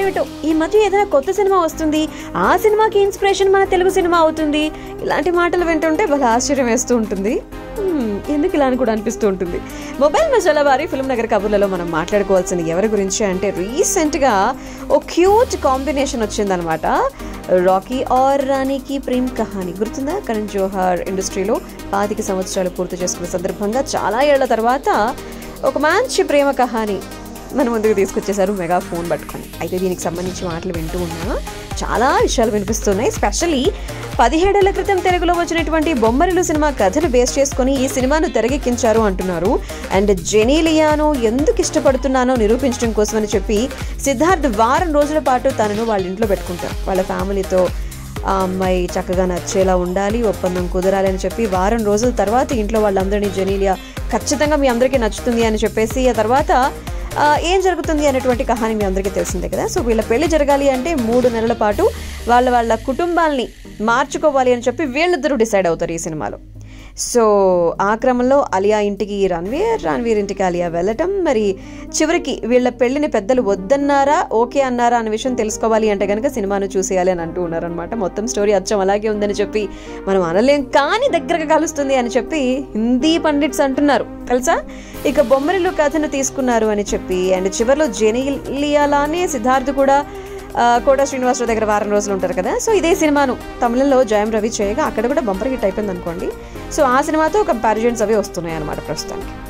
ఏమిటో ఈ మధ్య ఏదైనా కొత్త సినిమా వస్తుంది ఆ సినిమాకి ఇన్స్పిరేషన్ మన తెలుగు సినిమా అవుతుంది ఇలాంటి మాటలు వింటుంటే భలే ఆశ్చర్యం వేస్తూ ఉంటుంది హ్మ్, ఎందుకు ఇలా అని కూడా అనిపిస్తూ ఉంటుంది మొబైల్ మసాలా వారి ఫిల్మ్ నగర్ కబుర్లలో మనం మాట్లాడుకోవాల్సింది ఎవరి గురించి అంటే రీసెంట్గా ఓ క్యూట్ కాంబినేషన్ వచ్చిందనమాట రాకీ ఆర్ రాణికి ప్రేమ్ కహాని గుర్తుందా కరణ్ జోహార్ ఇండస్ట్రీలో పాతిక సంవత్సరాలు పూర్తి చేసుకున్న సందర్భంగా చాలా ఏళ్ల తర్వాత ఒక మంచి ప్రేమ కహాని మన ముందుకు తీసుకొచ్చేసారు మెగా ఫోన్ పట్టుకొని అయితే దీనికి సంబంధించి మాటలు వింటూ ఉన్నా చాలా విషయాలు వినిపిస్తున్నాయి స్పెషల్లీ పదిహేడేళ్ల క్రితం తెలుగులో వచ్చినటువంటి బొమ్మరిలు సినిమా కథను బేస్ చేసుకొని ఈ సినిమాను తెరకెక్కించారు అంటున్నారు అండ్ జెనీలియాను ఎందుకు ఇష్టపడుతున్నానో నిరూపించడం కోసమని చెప్పి సిద్ధార్థ్ వారం రోజుల పాటు తనను వాళ్ళ ఇంట్లో పెట్టుకుంటారు వాళ్ళ ఫ్యామిలీతో ఆ అమ్మాయి చక్కగా నచ్చేలా ఉండాలి ఒప్పందం కుదరాలి అని చెప్పి వారం రోజుల తర్వాత ఇంట్లో వాళ్ళందరినీ జెనీలియా ఖచ్చితంగా మీ అందరికీ నచ్చుతుంది అని చెప్పేసి ఆ తర్వాత ఆ, ఏం జరుగుతుంది అనేటువంటి కహాని మీ అందరికీ తెలిసిందే కదా సో వీళ్ళ పెళ్లి జరగాలి అంటే మూడు నెలల పాటు వాళ్ళ వాళ్ళ కుటుంబాల్ని మార్చుకోవాలి అని చెప్పి వీళ్ళిద్దరూ డిసైడ్ అవుతారు ఈ సినిమాలో సో ఆ క్రమంలో అలియా ఇంటికి రణ్వీర్ రణ్వీర్ ఇంటికి అలియా వెళ్ళటం మరి చివరికి వీళ్ళ పెళ్లిని పెద్దలు వద్దన్నారా ఓకే అన్నారా అనే విషయం తెలుసుకోవాలి అంటే కనుక సినిమాను చూసేయాలి అని అంటూ ఉన్నారనమాట మొత్తం స్టోరీ అచ్చం అలాగే ఉందని చెప్పి మనం అనలేం కానీ దగ్గరగా కలుస్తుంది అని చెప్పి హిందీ పండిట్స్ అంటున్నారు తెలుసా ఇక బొమ్మరిల్లు కథను తీసుకున్నారు అని చెప్పి అండ్ చివరిలో జెనీలియాలానే సిద్ధార్థ్ కూడా ఆ, కోట శ్రీనివాసరావు దగ్గర వారం రోజులు ఉంటారు కదా సో ఇదే సినిమాను తమిళంలో జయం రవి చేయగా అక్కడ కూడా బంపర్ హిట్ అయిపోయింది అనుకోండి సో ఆ సినిమాతో కంపారిజన్స్ అవి వస్తున్నాయి అనమాట ప్రస్తుతానికి